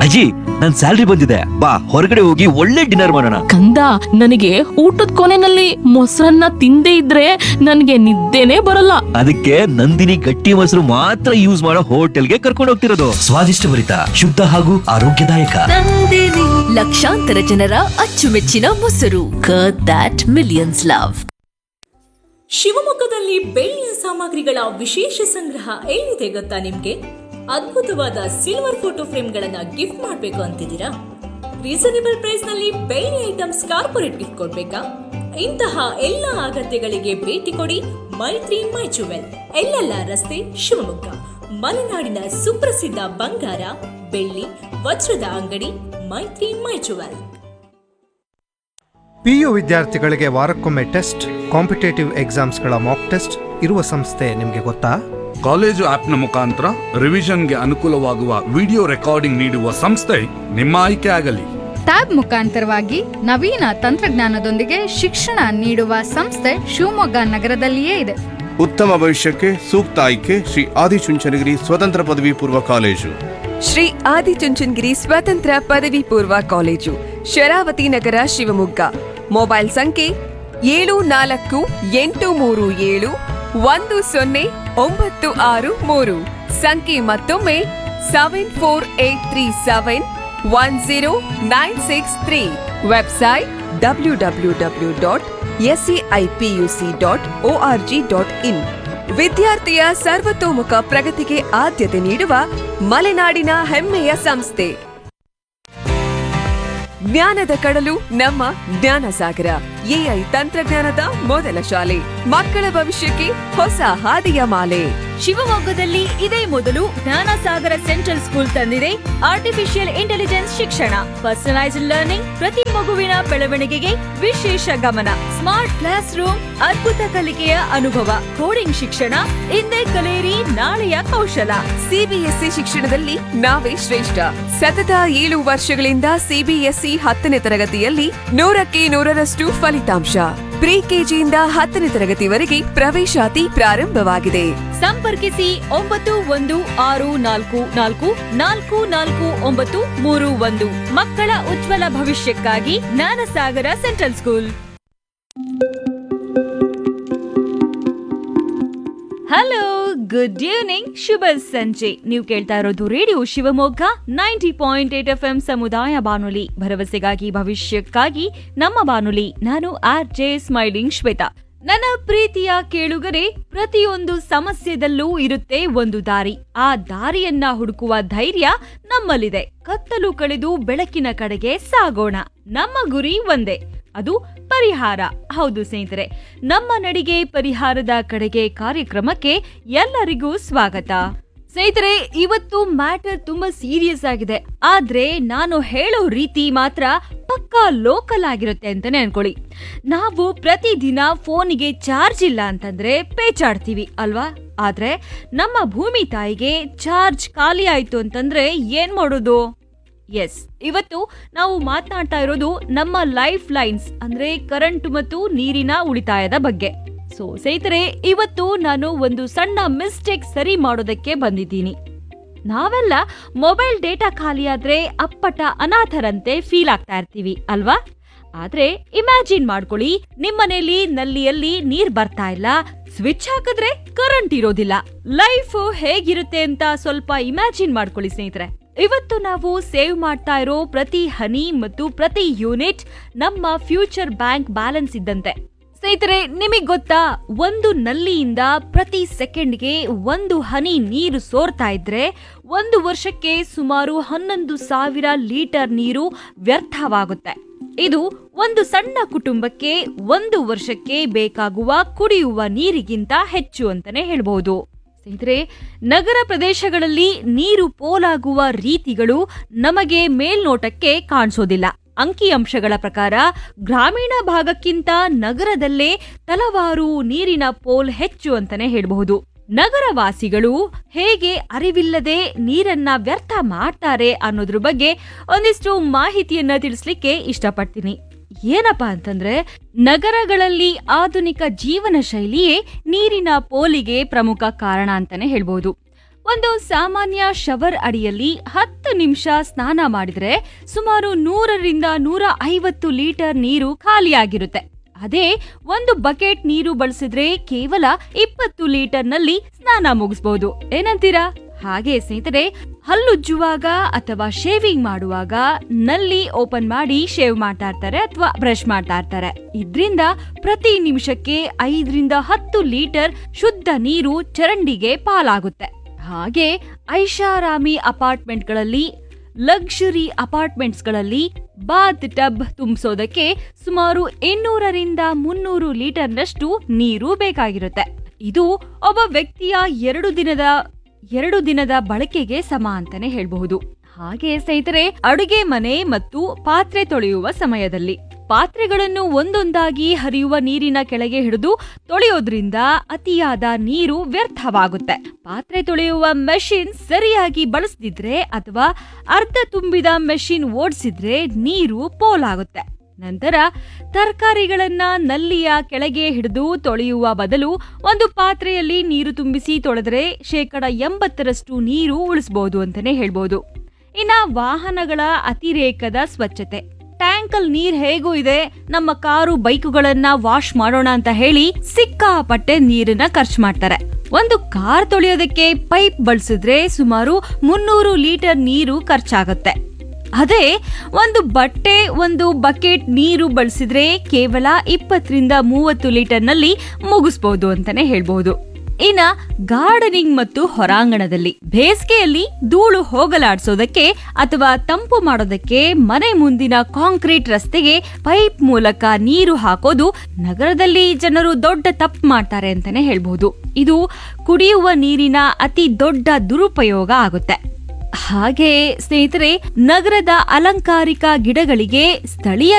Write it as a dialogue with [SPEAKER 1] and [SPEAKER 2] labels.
[SPEAKER 1] ಅಜ್ಜಿ ನನ್ ಸ್ಯಾಲ್ರಿ ಬಂದಿದೆ ಬಾ ಹೊರಗಡೆ ಹೋಗಿ ಒಳ್ಳೆ ಡಿನ್ನರ್ ಮಾಡೋಣ
[SPEAKER 2] ಕಂದ ನನಗೆ ಊಟದ ಕೊನೆನಲ್ಲಿ ಮೊಸರನ್ನ ತಿಂದೇ ಇದ್ರೆ ನನಗೆ ನಿದ್ದೆನೇ ಬರಲ್ಲ
[SPEAKER 1] ಅದಕ್ಕೆ ನಂದಿನಿ ಗಟ್ಟಿ ಮೊಸರು ಮಾತ್ರ ಯೂಸ್ ಮಾಡೋ ಹೋಟೆಲ್ಗೆ ಕರ್ಕೊಂಡು ಹೋಗ್ತಿರೋದು ಸ್ವಾದಿಷ್ಟಭರಿತ ಶುದ್ಧ ಹಾಗೂ ಆರೋಗ್ಯದಾಯಕ
[SPEAKER 3] ಲಕ್ಷಾಂತರ ಜನರ ಅಚ್ಚುಮೆಚ್ಚಿನ ಮೊಸರು ದಟ್ ಮಿಲಿಯನ್ಸ್ ಲವ್
[SPEAKER 4] ಶಿವಮೊಗ್ಗದಲ್ಲಿ ಬೆಳ್ಳಿಯ ಸಾಮಗ್ರಿಗಳ ವಿಶೇಷ ಸಂಗ್ರಹ ಎಲ್ಲಿದೆ ಗೊತ್ತಾ ನಿಮ್ಗೆ ಅದ್ಭುತವಾದ ಸಿಲ್ವರ್ ಫೋಟೋ ಫ್ರೇಮ್ಗಳನ್ನ ಗಿಫ್ಟ್ ಮಾಡಬೇಕು ಅಂತಿದ್ದೀರಾ ರೀಸನೇಬಲ್ ಪ್ರೈಸ್ ನಲ್ಲಿ ಬೆಳ್ಳಿ ಐಟಮ್ಸ್ ಕಾರ್ಪೊರೇಟ್ ಗಿಫ್ಟ್ ಕೊಡ್ಬೇಕಾ ಇಂತಹ ಎಲ್ಲ ಅಗತ್ಯಗಳಿಗೆ ಭೇಟಿ ಕೊಡಿ ಮೈತ್ರಿ ಮೈ ಜುವೆಲ್ ಎಲ್ಲೆಲ್ಲ ರಸ್ತೆ ಶಿವಮೊಗ್ಗ ಮಲೆನಾಡಿನ ಸುಪ್ರಸಿದ್ಧ ಬಂಗಾರ ಬೆಳ್ಳಿ ವಜ್ರದ ಅಂಗಡಿ ಮೈತ್ರಿ ಮೈ ಜುವೆಲ್
[SPEAKER 5] ಪಿಯು ವಿದ್ಯಾರ್ಥಿಗಳಿಗೆ ವಾರಕ್ಕೊಮ್ಮೆ ಟೆಸ್ಟ್ ಕಾಂಪಿಟೇಟಿವ್ ಎಕ್ಸಾಮ್ಸ್ಗಳ ಮಾಕ್ ಟೆಸ್ಟ್ ಇರುವ ಸಂಸ್ಥೆ ನಿಮಗೆ ಗೊತ್ತಾ
[SPEAKER 6] ಕಾಲೇಜು ಆಪ್ನ ಮುಖಾಂತರ ರಿವಿಷನ್ಗೆ ಅನುಕೂಲವಾಗುವ ವಿಡಿಯೋ ರೆಕಾರ್ಡಿಂಗ್ ನೀಡುವ ಸಂಸ್ಥೆ ನಿಮ್ಮ ಆಯ್ಕೆ ಆಗಲಿ
[SPEAKER 7] ಟ್ಯಾಬ್ ಮುಖಾಂತರವಾಗಿ ನವೀನ ತಂತ್ರಜ್ಞಾನದೊಂದಿಗೆ ಶಿಕ್ಷಣ ನೀಡುವ ಸಂಸ್ಥೆ ಶಿವಮೊಗ್ಗ ನಗರದಲ್ಲಿಯೇ ಇದೆ
[SPEAKER 8] ಉತ್ತಮ ಭವಿಷ್ಯಕ್ಕೆ ಸೂಕ್ತ ಆಯ್ಕೆ ಶ್ರೀ ಆದಿಚುಂಚನಗಿರಿ ಸ್ವತಂತ್ರ ಪದವಿ ಪೂರ್ವ ಕಾಲೇಜು
[SPEAKER 9] ಶ್ರೀ ಆದಿಚುಂಚನಗಿರಿ ಸ್ವತಂತ್ರ ಪದವಿ ಪೂರ್ವ ಕಾಲೇಜು ಶರಾವತಿ ನಗರ ಶಿವಮೊಗ್ಗ ಮೊಬೈಲ್ ಸಂಖ್ಯೆ ಏಳು ನಾಲ್ಕು ಎಂಟು ಮೂರು ಏಳು ಒಂದು ಸೊನ್ನೆ ಒಂಬತ್ತು ಆರು ಮೂರು ಸಂಖ್ಯೆ ಮತ್ತೊಮ್ಮೆ seven four eight three seven one zero nine six three website W W W dot SCIPUC dot O R G dot in ವಿದ್ಯಾರ್ಥಿಯ ಸರ್ವತೋಮುಖ ಪ್ರಗತಿಗೆ ಆದ್ಯತೆ ನೀಡುವ ಮಲೆನಾಡಿನ ಹೆಮ್ಮೆಯ ಸಂಸ್ಥೆ ಜ್ಞಾನದ ಕಡಲು ನಮ್ಮ ಜ್ಞಾನ ಸಾಗರ ಎಐ ತಂತ್ರಜ್ಞಾನದ ಮೊದಲ ಶಾಲೆ ಮಕ್ಕಳ ಭವಿಷ್ಯಕ್ಕೆ ಹೊಸ ಹಾದಿಯ ಮಾಲೆ
[SPEAKER 10] ಶಿವಮೊಗ್ಗದಲ್ಲಿ ಇದೇ ಮೊದಲು ಜ್ಞಾನಸಾಗರ ಸೆಂಟ್ರಲ್ ಸ್ಕೂಲ್ ತಂದಿದೆ ಆರ್ಟಿಫಿಷಿಯಲ್ ಇಂಟೆಲಿಜೆನ್ಸ್ ಶಿಕ್ಷಣ ಪರ್ಸನಲೈಸ್ಡ್ ಲರ್ನಿಂಗ್ ಪ್ರತಿ ಮಗುವಿನ ಬೆಳವಣಿಗೆಗೆ ವಿಶೇಷ ಗಮನ ಸ್ಮಾರ್ಟ್ ಕ್ಲಾಸ್ ರೂಮ್ ಅದ್ಭುತ ಕಲಿಕೆಯ ಅನುಭವ ಕೋಡಿಂಗ್ ಶಿಕ್ಷಣ ಇಂದೇ ಕಲಿಯಿರಿ ನಾಳೆಯ ಕೌಶಲ
[SPEAKER 9] ಸಿಬಿಎಸ್ಇ ಶಿಕ್ಷಣದಲ್ಲಿ ನಾವೇ ಶ್ರೇಷ್ಠ ಸತತ ಏಳು ವರ್ಷಗಳಿಂದ ಸಿಬಿಎಸ್ಇ ಹತ್ತನೇ ತರಗತಿಯಲ್ಲಿ ನೂರಕ್ಕೆ ನೂರರಷ್ಟು ಫಲಿತಾಂಶ ಪ್ರಿ ಕೆಜಿಯಿಂದ ಹತ್ತನೇ ತರಗತಿವರೆಗೆ ಪ್ರವೇಶಾತಿ ಪ್ರಾರಂಭವಾಗಿದೆ
[SPEAKER 10] ಸಂಪರ್ಕಿಸಿ ಒಂಬತ್ತು ಒಂದು ಆರು ನಾಲ್ಕು ನಾಲ್ಕು ನಾಲ್ಕು ನಾಲ್ಕು ಒಂಬತ್ತು ಮೂರು ಒಂದು ಮಕ್ಕಳ ಉಜ್ವಲ ಭವಿಷ್ಯಕ್ಕಾಗಿ Jnanasagara central school hello good evening ಶುಭ ಸಂಜೆ ನೀವು ಕೇಳ್ತಾ ಇರೋದು radio Shivamogga ninety point eight F M ಸಮುದಾಯ ಬಾನುಲಿ ಭರವಸೆಗಾಗಿ ಭವಿಷ್ಯಕ್ಕಾಗಿ ನಮ್ಮ ಬಾನುಲಿ ನಾನು ಆರ್ ಜೆ ಸ್ಮೈಲಿಂಗ್ ಶ್ವೇತಾ ನನ್ನ ಪ್ರೀತಿಯ ಕೇಳುಗರೆ ಪ್ರತಿಯೊಂದು ಸಮಸ್ಯೆದಲ್ಲೂ ಇರುತ್ತೆ ಒಂದು ದಾರಿ ಆ ದಾರಿಯನ್ನ ಹುಡುಕುವ ಧೈರ್ಯ ನಮ್ಮಲ್ಲಿದೆ ಕತ್ತಲು ಕಳೆದು ಬೆಳಕಿನ ಕಡೆಗೆ ಸಾಗೋಣ ನಮ್ಮ ಗುರಿ ಒಂದೇ ಅದು ಪರಿಹಾರ ಹೌದು ಸ್ನೇಹಿತರೆ ನಮ್ಮ ನಡಿಗೆ ಪರಿಹಾರದ ಕಡೆಗೆ ಕಾರ್ಯಕ್ರಮಕ್ಕೆ ಎಲ್ಲರಿಗೂ ಸ್ವಾಗತ ಸ್ನೇಹಿತರೆ ಇವತ್ತು ಮ್ಯಾಟರ್ ತುಂಬಾ ಸೀರಿಯಸ್ ಆಗಿದೆ ಆದ್ರೆ ನಾನು ಹೇಳೋ ರೀತಿ ಮಾತ್ರ ಪಕ್ಕಾ ಲೋಕಲ್ ಆಗಿರುತ್ತೆ ಅಂತಾನೆ ಅನ್ಕೊಳ್ಳಿ ನಾವು ಪ್ರತಿದಿನ ಫೋನಿಗೆ ಚಾರ್ಜ್ ಇಲ್ಲ ಅಂತಂದ್ರೆ ಪೇಚಾಡ್ತೀವಿ ಅಲ್ವಾ ಆದ್ರೆ ನಮ್ಮ ಭೂಮಿ ತಾಯಿಗೆ ಚಾರ್ಜ್ ಖಾಲಿ ಆಯ್ತು ಅಂತಂದ್ರೆ ಏನ್ ಮಾಡೋದು ಎಸ್ ಇವತ್ತು ನಾವು ಮಾತನಾಡ್ತಾ ಇರೋದು ನಮ್ಮ ಲೈಫ್ ಲೈನ್ಸ್ ಅಂದ್ರೆ ಕರೆಂಟ್ ಮತ್ತು ನೀರಿನ ಉಳಿತಾಯದ ಬಗ್ಗೆ ಸೊ ಸ್ನೇಹಿತರೆ ಇವತ್ತು ನಾನು ಒಂದು ಸಣ್ಣ ಮಿಸ್ಟೇಕ್ ಸರಿ ಮಾಡೋದಕ್ಕೆ ಬಂದಿದ್ದೀನಿ ನಾವೆಲ್ಲ ಮೊಬೈಲ್ ಡೇಟಾ ಖಾಲಿಯಾದ್ರೆ ಅಪ್ಪಟ ಅನಾಥರಂತೆ ಫೀಲ್ ಆಗ್ತಾ ಇರ್ತೀವಿ ಅಲ್ವಾ ಆದ್ರೆ ಇಮ್ಯಾಜಿನ್ ಮಾಡ್ಕೊಳ್ಳಿ ನಿಮ್ಮನೇಲಿ ನಲ್ಲಿಯಲ್ಲಿ ನೀರ್ ಬರ್ತಾ ಇಲ್ಲ ಸ್ವಿಚ್ ಹಾಕಿದ್ರೆ ಕರೆಂಟ್ ಇರೋದಿಲ್ಲ ಲೈಫ್ ಹೇಗಿರುತ್ತೆ ಅಂತ ಸ್ವಲ್ಪ ಇಮ್ಯಾಜಿನ್ ಮಾಡ್ಕೊಳ್ಳಿ ಸ್ನೇಹಿತರೆ ಇವತ್ತು ನಾವು ಸೇವ್ ಮಾಡ್ತಾ ಇರೋ ಪ್ರತಿ ಹನಿ ಮತ್ತು ಪ್ರತಿ ಯೂನಿಟ್ ನಮ್ಮ ಫ್ಯೂಚರ್ ಬ್ಯಾಂಕ್ ಬ್ಯಾಲೆನ್ಸ್ ಇದ್ದಂತೆ ಸ್ನೇಹಿತರೆ ನಿಮಗೆ ಗೊತ್ತಾ ಒಂದು ನಲ್ಲಿಯಿಂದ ಪ್ರತಿ ಸೆಕೆಂಡ್ಗೆ ಒಂದು ಹನಿ ನೀರು ಸೋರ್ತಾ ಇದ್ರೆ ಒಂದು ವರ್ಷಕ್ಕೆ ಸುಮಾರು ಹನ್ನೊಂದು ಸಾವಿರ ಲೀಟರ್ ನೀರು ವ್ಯರ್ಥವಾಗುತ್ತೆ ಇದು ಒಂದು ಸಣ್ಣ ಕುಟುಂಬಕ್ಕೆ ಒಂದು ವರ್ಷಕ್ಕೆ ಬೇಕಾಗುವ ಕುಡಿಯುವ ನೀರಿಗಿಂತ ಹೆಚ್ಚು ಅಂತಾನೆ ಹೇಳ್ಬಹುದು ಸ್ನೇಹಿತರೆ ನಗರ ಪ್ರದೇಶಗಳಲ್ಲಿ ನೀರು ಪೋಲಾಗುವ ರೀತಿಗಳು ನಮಗೆ ಮೇಲ್ನೋಟಕ್ಕೆ ಕಾಣಿಸೋದಿಲ್ಲ ಅಂಕಿಅಂಶಗಳ ಪ್ರಕಾರ ಗ್ರಾಮೀಣ ಭಾಗಕ್ಕಿಂತ ನಗರದಲ್ಲೇ ತಲವಾರು ನೀರಿನ ಪೋಲ್ ಹೆಚ್ಚು ಅಂತಾನೆ ಹೇಳಬಹುದು ನಗರವಾಸಿಗಳು ಹೇಗೆ ಅರಿವಿಲ್ಲದೆ ನೀರನ್ನ ವ್ಯರ್ಥ ಮಾಡ್ತಾರೆ ಅನ್ನೋದ್ರ ಬಗ್ಗೆ ಒಂದಿಷ್ಟು ಮಾಹಿತಿಯನ್ನ ತಿಳಿಸ್ಲಿಕ್ಕೆ ಇಷ್ಟಪಡ್ತೀನಿ ಏನಪ್ಪಾ ಅಂತಂದ್ರೆ ನಗರಗಳಲ್ಲಿ ಆಧುನಿಕ ಜೀವನ ಶೈಲಿಯೇ ನೀರಿನ ಪೋಲಿಗೆ ಪ್ರಮುಖ ಕಾರಣ ಅಂತಾನೆ ಹೇಳ್ಬೋದು ಒಂದು ಸಾಮಾನ್ಯ ಶವರ್ ಅಡಿಯಲ್ಲಿ ಹತ್ತು ಹತ್ತು ನಿಮಿಷ ಸ್ನಾನ ಮಾಡಿದ್ರೆ ಸುಮಾರು ನೂರರಿಂದ ನೂರ ಐವತ್ತು ಲೀಟರ್ ನೀರು ಖಾಲಿಯಾಗಿರುತ್ತೆ ಅದೇ ಒಂದು ಬಕೆಟ್ ನೀರು ಬಳಸಿದ್ರೆ ಕೇವಲ ಇಪ್ಪತ್ತು ಲೀಟರ್ನಲ್ಲಿ ಸ್ನಾನ ಮುಗಿಸ್ಬೋದು ಏನಂತೀರಾ ಹಾಗೆ ಸ್ನೇಹಿತರೆ ಹಲ್ಲುಜ್ಜುವಾಗ ಅಥವಾ ಶೇವಿಂಗ್ ಮಾಡುವಾಗ ನಲ್ಲಿ ಓಪನ್ ಮಾಡಿ ಶೇವ್ ಮಾಡ್ತಾ ಇರ್ತಾರೆ ಅಥವಾ ಬ್ರಷ್ ಮಾಡ್ತಾ ಇರ್ತಾರೆ ಇದ್ರಿಂದ ಪ್ರತಿ ನಿಮಿಷಕ್ಕೆ ಐದರಿಂದ ಹತ್ತು ಲೀಟರ್ ಶುದ್ಧ ನೀರು ಚರಂಡಿಗೆ ಪಾಲಾಗುತ್ತೆ ಹಾಗೆ ಐಷಾರಾಮಿ ಅಪಾರ್ಟ್ಮೆಂಟ್ಗಳಲ್ಲಿ ಲಕ್ಸುರಿ ಅಪಾರ್ಟ್ಮೆಂಟ್ಸ್ಗಳಲ್ಲಿ ಬಾತ್ ಟಬ್ ತುಂಬಿಸೋದಕ್ಕೆ ಸುಮಾರು ಇನ್ನೂರರಿಂದ ಮುನ್ನೂರು ಲೀಟರ್ನಷ್ಟು ನೀರು ಬೇಕಾಗಿರುತ್ತೆ ಇದು ಒಬ್ಬ ವ್ಯಕ್ತಿಯ ಎರಡು ದಿನದ ಎರಡು ದಿನದ ಬಳಕೆಗೆ ಸಮ ಅಂತಾನೆ ಹೇಳ್ಬಹುದು ಹಾಗೆ ಸ್ನೇಹಿತರೆ ಅಡುಗೆ ಮನೆ ಮತ್ತು ಪಾತ್ರೆ ತೊಳೆಯುವ ಸಮಯದಲ್ಲಿ ಪಾತ್ರೆಗಳನ್ನು ಒಂದೊಂದಾಗಿ ಹರಿಯುವ ನೀರಿನ ಕೆಳಗೆ ಹಿಡಿದು ತೊಳೆಯೋದ್ರಿಂದ ಅತಿಯಾದ ನೀರು ವ್ಯರ್ಥವಾಗುತ್ತೆ ಪಾತ್ರೆ ತೊಳೆಯುವ ಮೆಷಿನ್ ಸರಿಯಾಗಿ ಬಳಸದಿದ್ರೆ ಅಥವಾ ಅರ್ಧ ತುಂಬಿದ ಮೆಷಿನ್ ಓಡಿಸಿದ್ರೆ ನೀರು ಪೋಲಾಗುತ್ತೆ ನಂತರ ತರಕಾರಿಗಳನ್ನ ನಲ್ಲಿಯ ಕೆಳಗೆ ಹಿಡಿದು ತೊಳೆಯುವ ಬದಲು ಒಂದು ಪಾತ್ರೆಯಲ್ಲಿ ನೀರು ತುಂಬಿಸಿ ತೊಳೆದ್ರೆ ಶೇಕಡ ಎಂಬತ್ತರಷ್ಟು ನೀರು ಉಳಿಸಬಹುದು ಅಂತಾನೆ ಹೇಳ್ಬೋದು ಇನ್ನ ವಾಹನಗಳ ಅತಿರೇಕದ ಸ್ವಚ್ಛತೆ ಟ್ಯಾಂಕಲ್ ನೀರ್ ಹೇಗೂ ಇದೆ ನಮ್ಮ ಕಾರು ಬೈಕುಗಳನ್ನ ವಾಶ್ ಮಾಡೋಣ ಅಂತ ಹೇಳಿ ಸಿಕ್ಕಾಪಟ್ಟೆ ನೀರನ್ನ ಖರ್ಚು ಮಾಡ್ತಾರೆ ಒಂದು ಕಾರ್ ತೊಳೆಯೋದಕ್ಕೆ ಪೈಪ್ ಬಳಸಿದ್ರೆ ಸುಮಾರು ಮುನ್ನೂರು ಲೀಟರ್ ನೀರು ಖರ್ಚಾಗುತ್ತೆ ಅದೇ ಒಂದು ಬಟ್ಟೆ ಒಂದು ಬಕೆಟ್ ನೀರು ಬಳಸಿದ್ರೆ ಕೇವಲ ಇಪ್ಪತ್ತರಿಂದ ಮೂವತ್ತು ಲೀಟರ್ನಲ್ಲಿ ಮುಗಿಸ್ಬೋದು ಅಂತಾನೆ ಹೇಳ್ಬಹುದು ಇನ್ನ ಗಾರ್ಡನಿಂಗ್ ಮತ್ತು ಹೊರಾಂಗಣದಲ್ಲಿ ಬೇಸಿಗೆಯಲ್ಲಿ ಧೂಳು ಹೋಗಲಾಡಿಸೋದಕ್ಕೆ ಅಥವಾ ತಂಪು ಮಾಡೋದಕ್ಕೆ ಮನೆ ಮುಂದಿನ ಕಾಂಕ್ರೀಟ್ ರಸ್ತೆಗೆ ಪೈಪ್ ಮೂಲಕ ನೀರು ಹಾಕೋದು ನಗರದಲ್ಲಿ ಜನರು ದೊಡ್ಡ ತಪ್ಪು ಮಾಡ್ತಾರೆ ಅಂತಾನೆ ಹೇಳ್ಬಹುದು ಇದು ಕುಡಿಯುವ ನೀರಿನ ಅತಿ ದೊಡ್ಡ ದುರುಪಯೋಗ ಆಗುತ್ತೆ ಹಾಗೆ ಸ್ನೇಹಿತರೆ ನಗರದ ಅಲಂಕಾರಿಕ ಗಿಡಗಳಿಗೆ ಸ್ಥಳೀಯ